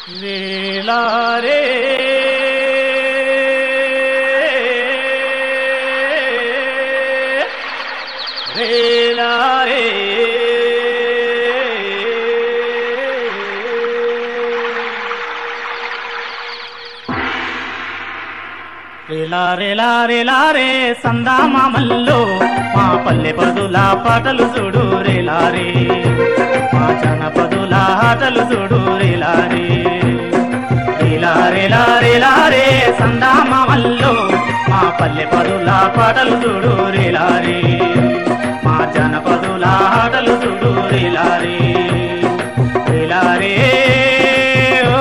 రేలారే రేలారే రేలా రేలా రేలా రే సందామామల్లో మా పల్లె పదుల పాటలు చూడు రేలా రే మా జనపదుల ఆటలు చూడు రేలా రే రేలా రేలా రేలా రే సందామామల్లో మా పల్లె పదుల పాటలు చూడు రేలా రే మా జనపదుల ఆటలు చూడు రేలా రే రేలా రే ఓ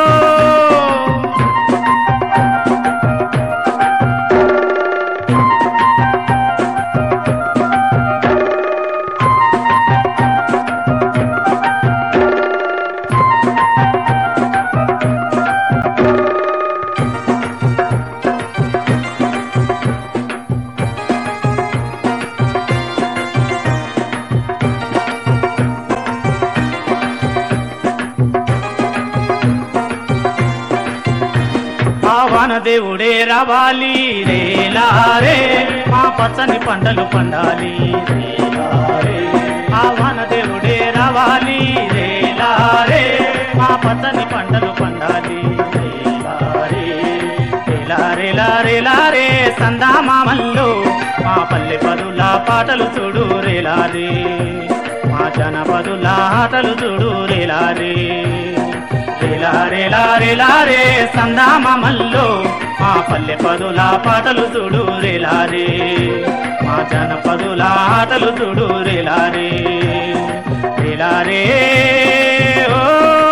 పావన దేవుడే రావాలి రేలారే మా పచ్చని పంటలు పండాలి రేలారే పావన దేవుడే రావాలి రేలారే మా పచ్చని పంటలు పండాలి రేలారే రేలారేలా రేలారే సందామామల్లో మా పల్లె పదుల పాటలు చూడు రేలారే మా జనపదుల ఆటలు చూడు రేలారే రేలా రేలా రేలా రే సందామల్లో మా పల్లె పదుల పాటలు చూడు రేలా రే మా జనపదుల ఆటలు చూడు రేలా రే రేలా రే ఓ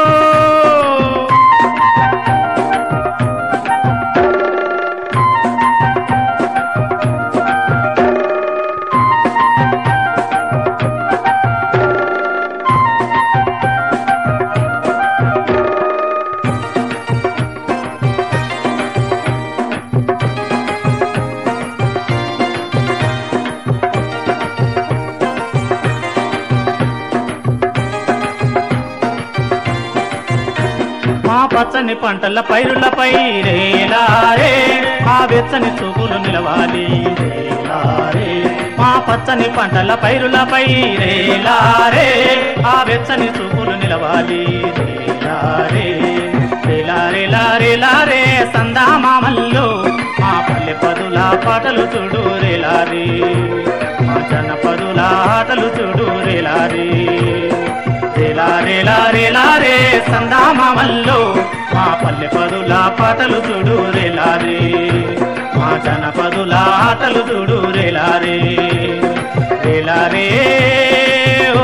మా పచ్చని పంటల పైరులపై రేలారే మా వెచ్చని చూపులు నిలవాలి రేలారే మా పచ్చని పంటల పైరులపై రేలారే ఆ వెచ్చని చూపులు నిలవాలి రేలారే రేలారే లారే లారే సందామామల్లో మా పల్లె పదుల పాటలు చూడు రేలారే మా జనపదుల ఆటలు చూడు రేలారే రేలా రేలా రేలా రే సందామామల్లో మా పల్లె పదుల పాటలు చూడు రేలా రే మా జనపదుల ఆటలు చూడు రేలా రే రేలా రే ఓ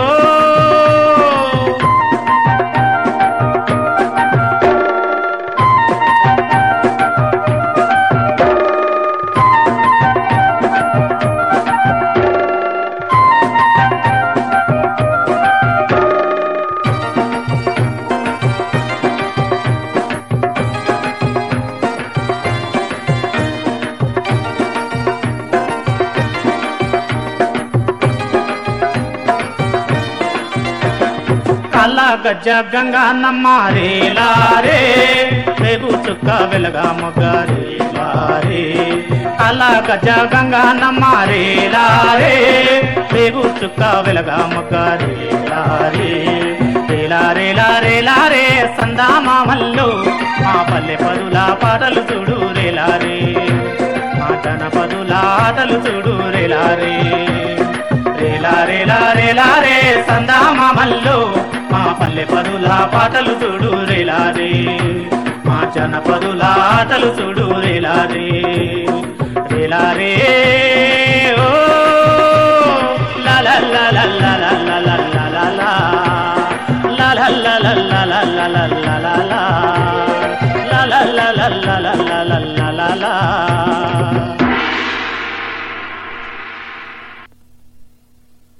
కళ్ళ గజ్జ గంగా నమ్మారేలారే రేగు చుక్క వెలగా మొగ్గారేలారే కళ్ళ గజ్జ గంగా నమ్మారేలారే రేగు చుక్క వెలగా మొగ్గారేలారే రేలారే లారే లారే సందామామల్లో మా పల్లె పదుల పాటలు చూడు రేలారే మా జనపదుల ఆటలు చూడు రేలారే రేలా రేలా రేలా రే సందామామల్లో మా పల్లె పదుల పాటలు చూడు రేలా రే మా జనపదుల ఆటలు చూడు రేలా రే రేలా రే